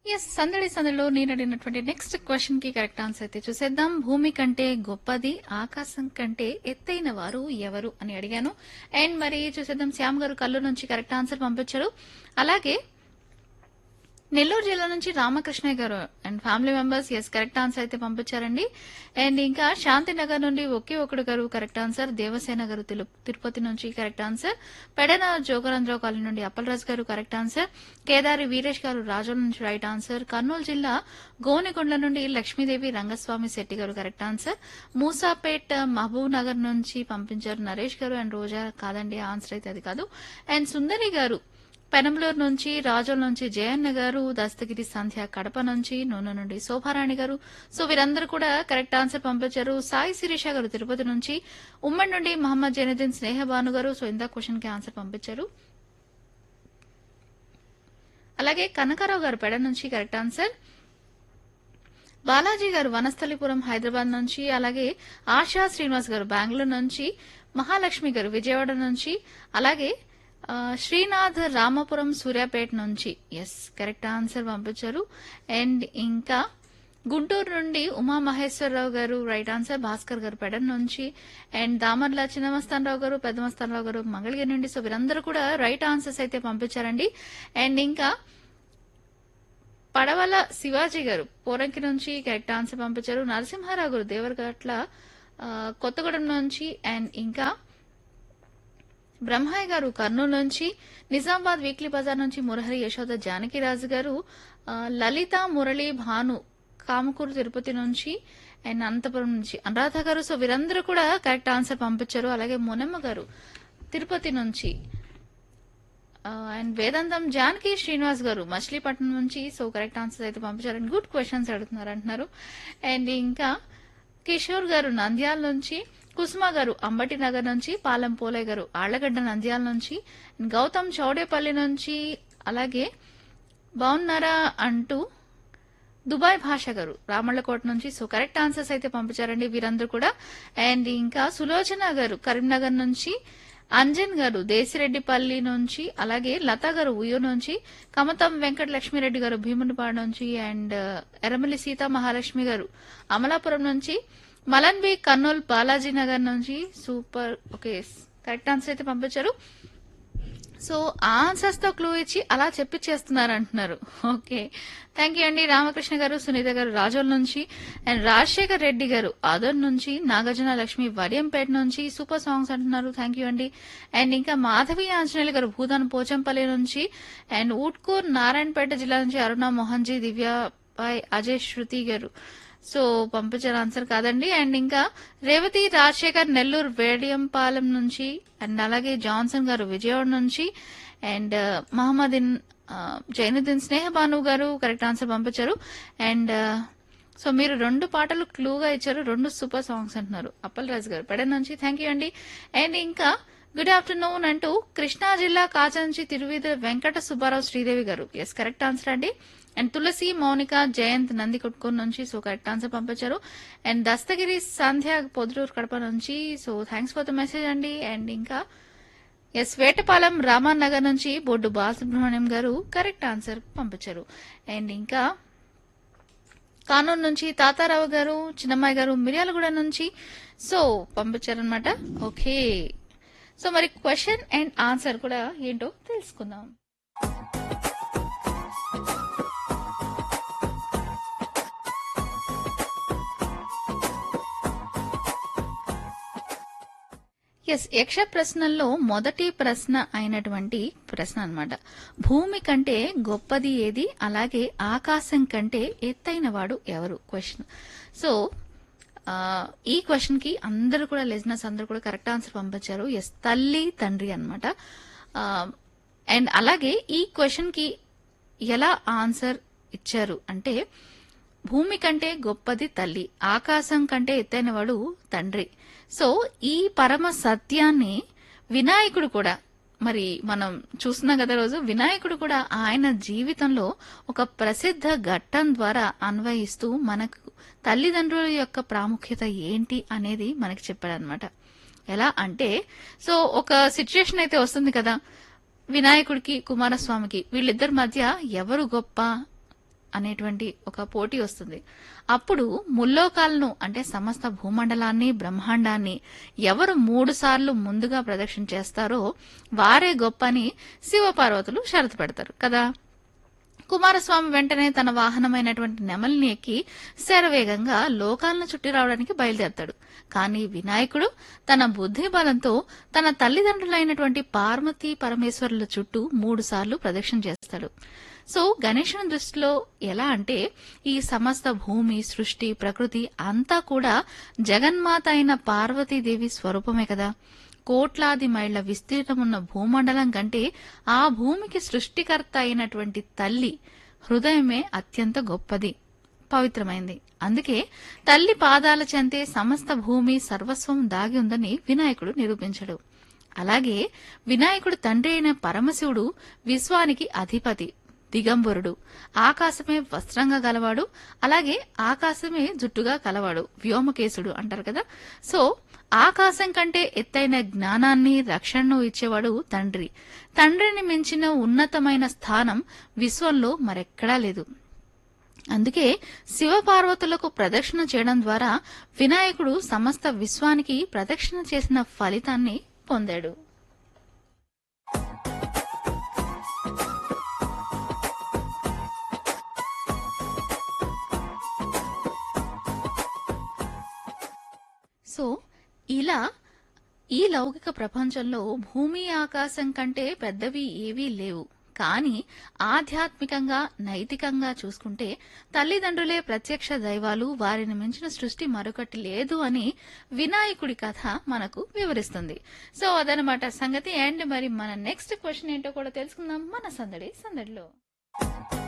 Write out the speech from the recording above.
yes సందడి సందడిలో నేను అడిగినటువంటి నెక్స్ట్ క్వశ్చన్ కి కరెక్ట్ ఆన్సర్ అయితే చూసేద్దాం భూమి కంటే గొప్పది ఆకాశం కంటే ఎత్తైన వారు ఎవరు అని అడిగాను అండ్ మరి చూసేద్దాం శ్యామ్ గారు కల్లు నుంచి కరెక్ట్ ఆన్సర్ పంపించారు అలాగే నెల్లూరు జిల్లా నుంచి Ramakrishnaiah garu and family members yes correct answer అయితే పంపించారండి అండ్ ఇంకా శాంతినగర్ నుండి ఒకే ఒకడు గారు కరెక్ట్ ఆన్సర్ దేవసేన గారు తిలు- తిరుపతి నుంచి correct answer Pedana Jogarandrarao colony నుండి అప్పలరాజు గారు కరెక్ట్ ఆన్సర్ కేదారి వీరేష్ గారు రాజోల నుంచి రైట్ ఆన్సర్ కర్నూలు జిల్లా గోనెకొండ నుండి Lakshmidevi Rangaswamy Shetty garu correct answer Musapet Mahabubnagar నుంచి పంపించారు నరేష్ గారు అండ్ రోజా కాదండి ఆన్సర్ అయితే అది కాదు అండ్ సుందరి గారు పెనంలూరు నుంచి రాజోల నుంచి జయన్న గారు దస్తగిరి సంధ్య కడప నుంచి నూనె నుండి శోభారాణి గారు సో వీరందరూ కూడా కరెక్ట్ ఆన్సర్ పంపించారు సాయి శిరీష గారు తిరుపతి నుంచి ఉమ్మడి నుండి మహమ్మద్ జైనుద్దీన్ స్నేహ భాను గారు సో ఇందా క్వశ్చన్ కి ఆన్సర్ పంపించారు అలాగే కనకారావు గారు పెడ నుంచి కరెక్ట్ ఆన్సర్ బాలాజీ గారు వనస్థలిపురం హైదరాబాద్ నుంచి అలాగే ఆశా శ్రీనివాస్ గారు బెంగళూరు నుంచి మహాలక్ష్మి గారు విజయవాడ నుంచి అలాగే ఆ, శ్రీనాథ్ రామపురం సూర్యాపేట నుంచి ఎస్ కరెక్ట్ ఆన్సర్ పంపించారు అండ్ ఇంకా గుంటూరు నుండి ఉమా మహేశ్వరరావు గారు రైట్ ఆన్సర్ భాస్కర్ గారు పెడన్ నుంచి అండ్ దామర్ల చిన్నమస్తానరావు గారు పెద్దమస్తానరావు గారు మంగళగిరి నుండి సో వీరందరూ కూడా రైట్ ఆన్సర్స్ అయితే పంపించారండి అండ్ ఇంకా పడవల శివాజీ గారు పోరంకి నుంచి కరెక్ట్ ఆన్సర్ పంపించారు నరసింహారావు గారు దేవరగట్ల ఆ, కొత్తగూడెం నుంచి అండ్ ఇంకా బ్రహ్మయ్య గారు కర్నూలు నుంచి నిజామాబాద్ వీక్లీ బజార్ నుంచి మురహరి యశోద జానకిరాజు గారు ఆ, లలిత మురళి భాను కామకూరు తిరుపతి నుంచి అండ్ అనంతపురం నుంచి అనురాధ గారు సో వీరందరూ కూడా కరెక్ట్ ఆన్సర్ పంపించారు అలాగే మునమ్మ గారు తిరుపతి నుంచి ఆ, అండ్ వేదాంతం జానకి శ్రీనివాస్ గారు మచిలీపట్నం నుంచి సో కరెక్ట్ ఆన్సర్స్ అయితే పంపించారు అండ్ గుడ్ క్వశ్చన్స్ అడుగుతున్నారు అంటున్నారు అండ్ ఇంకా కిషోర్ గారు నంద్యాల నుంచి కుసుమ గారు అంబటి నగర్ నుంచి పాలెం పోలే గారు ఆళ్లగడ్డ నంద్యాల నుంచి అండ్ గౌతమ్ చౌడేపల్లి నుంచి అలాగే బాగున్నారా అంటూ దుబాయ్ భాష గారు రామళ్ళకోట నుంచి సో కరెక్ట్ ఆన్సర్స్ అయితే పంపించారండి వీరందరూ కూడా అండ్ ఇంకా సులోచన గారు కరీంనగర్ నుంచి అంజన్ గారు దేశిరెడ్డిపల్లి నుంచి అలాగే లతా గారు ఉయ్యూ నుంచి కమతం వెంకట లక్ష్మీరెడ్డి గారు భీమునిపాడు నుంచి అండ్ ఎర్రమల్లి సీతా మహాలక్ష్మి గారు అమలాపురం నుంచి మలన్ బి కర్నూల్ బాలాజీ నగర్ నుంచి సూపర్ ఓకే కరెక్ట్ ఆన్సర్ అయితే పంపించారు సో ఆన్సర్స్ తో క్లూ ఇచ్చి అలా చెప్పిచ్చేస్తున్నారు అంటున్నారు ఓకే థ్యాంక్ యూ అండి రామకృష్ణ గారు సునీత గారు రాజోల్ నుంచి అండ్ రాజశేఖర్ రెడ్డి గారు ఆదర్ నుంచి నాగార్జున లక్ష్మి వడియంపేట నుంచి సూపర్ సాంగ్స్ అంటున్నారు థ్యాంక్ యూ అండి అండ్ ఇంకా మాధవి ఆంజనేయులు గారు భూదాన్ పోచంపల్లి నుంచి అండ్ ఊట్కూర్ నారాయణపేట జిల్లా నుంచి అరుణ మోహన్ జీ దివ్య బాయ్ అజయ్ శృతి గారు సో పంపించిన ఆన్సర్ కాదండి అండ్ ఇంకా రేవతి రాజశేఖర్ నెల్లూరు వేడియంపాలెం నుంచి అండ్ అలాగే జాన్సన్ గారు విజయవాడ నుంచి అండ్ మహమ్మదీన్ ఆ, జైనుద్దీన్ స్నేహ భాను గారు కరెక్ట్ ఆన్సర్ పంపించారు అండ్ సో మీరు రెండు పాటలు క్లూగా ఇచ్చారు రెండు సూపర్ సాంగ్స్ అంటున్నారు అప్పల్ రాజు గారు పెడ నుంచి థ్యాంక్ యూ అండి అండ్ ఇంకా గుడ్ ఆఫ్టర్నూన్ అంటూ కృష్ణా జిల్లా కాచ నుంచి తిరువిధ Venkata Subbarao Sridevi garu yes correct answer అండి అండ్ తులసి మౌనిక జయంత్ నంది కొట్టుకొని నుంచి సో కరెక్ట్ ఆన్సర్ పంపించారు అండ్ దస్తగిరి సంధ్య పొద్దుటూరు కడప నుంచి so thanks for the message అండి అండ్ ఇంకా ఎస్ వేటపాలెం రామాన్ నగర్ నుంచి బొడ్డు బాలసుబ్రహ్మణ్యం గారు కరెక్ట్ ఆన్సర్ పంపించారు అండ్ ఇంకా కానూరు నుంచి తాతారావు గారు చిన్నమ్మాయి గారు మిర్యాలగూడ నుంచి సో పంపించారనమాట ఓకే సో మరి క్వశ్చన్ అండ్ ఆన్సర్ కూడా ఏంటో తెలుసుకుందాం ఎస్ యక్ష ప్రశ్నల్లో మొదటి ప్రశ్న అయినటువంటి ప్రశ్న అన్నమాట భూమి కంటే గొప్పది ఏది అలాగే ఆకాశం కంటే ఎత్తైన వాడు ఎవరు క్వశ్చన్ సో ఆ, ఈ క్వశ్చన్ కి అందరూ కూడా లిజినెస్ అందరూ కూడా కరెక్ట్ ఆన్సర్ పంపించారు ఎస్ తల్లి తండ్రి అనమాట అండ్ అలాగే ఈ క్వశ్చన్ కి ఎలా ఆన్సర్ ఇచ్చారు అంటే భూమి కంటే గొప్పది తల్లి ఆకాశం కంటే ఎత్తైనవాడు తండ్రి సో ఈ పరమ సత్యాన్ని వినాయకుడు కూడా మరి మనం చూస్తున్నాం కదా రోజు వినాయకుడు కూడా ఆయన జీవితంలో ఒక ప్రసిద్ధ ఘట్టం ద్వారా అన్వయిస్తూ మనకు తల్లిదండ్రుల యొక్క ప్రాముఖ్యత ఏంటి అనేది మనకి చెప్పాడనమాట ఎలా అంటే సో ఒక సిచ్యుయేషన్ అయితే వస్తుంది కదా వినాయకుడికి కుమారస్వామికి వీళ్ళిద్దరి మధ్య ఎవరు గొప్ప అనేటువంటి ఒక పోటీ వస్తుంది అప్పుడు ముల్లోకాలను అంటే సమస్త భూమండలాన్ని బ్రహ్మాండాన్ని ఎవరు మూడు సార్లు ముందుగా ప్రదక్షిణ చేస్తారో వారే గొప్ప అని శివపార్వతులు షరతు పెడతారు కదా కుమారస్వామి వెంటనే తన వాహనమైనటువంటి నెమలిని ఎక్కి శరవేగంగా లోకాలను చుట్టి రావడానికి బయలుదేరతాడు కానీ వినాయకుడు తన బుద్ధి బలంతో తన తల్లిదండ్రులైనటువంటి పార్వతీ పరమేశ్వరుల చుట్టూ మూడు సార్లు ప్రదక్షిణ చేస్తాడు సో గణేశుని దృష్టిలో ఎలా అంటే ఈ సమస్త భూమి సృష్టి ప్రకృతి అంతా కూడా జగన్మాత అయిన పార్వతీదేవి స్వరూపమే కదా కోట్లాది మైళ్ల విస్తీర్ణమున్న భూమండలం కంటే ఆ భూమికి సృష్టికర్త అయినటువంటి తల్లి హృదయమే అత్యంత గొప్పది పవిత్రమైంది అందుకే తల్లి పాదాల చెంతే సమస్త భూమి సర్వస్వం దాగి ఉందని వినాయకుడు నిరూపించడు అలాగే వినాయకుడు తండ్రి అయిన పరమశివుడు విశ్వానికి అధిపతి దిగంబరుడు ఆకాశమే వస్త్రంగా గలవాడు అలాగే ఆకాశమే జుట్టుగా కలవాడు వ్యోమకేశుడు అంటారు కదా సో ఆకాశం కంటే ఎత్తైన జ్ఞానాన్ని రక్షణను ఇచ్చేవాడు తండ్రి తండ్రిని మించిన ఉన్నతమైన స్థానం విశ్వంలో మరెక్కడా లేదు అందుకే శివపార్వతులకు ప్రదక్షిణ చేయడం ద్వారా వినాయకుడు సమస్త విశ్వానికి ప్రదక్షిణ చేసిన ఫలితాన్ని పొందాడు సో ఇలా ఈ లౌకిక ప్రపంచంలో భూమి ఆకాశం కంటే పెద్దవి ఏవీ లేవు కానీ ఆధ్యాత్మికంగా నైతికంగా చూసుకుంటే తల్లిదండ్రులే ప్రత్యక్ష దైవాలు వారిని మించిన సృష్టి మరొకటి లేదు అని వినాయకుడి కథ మనకు వివరిస్తుంది సో అదనమాట సంగతి అండ్ మరి మన నెక్స్ట్ క్వశ్చన్ ఏంటో కూడా తెలుసుకుందాం మన సందడి సందడిలో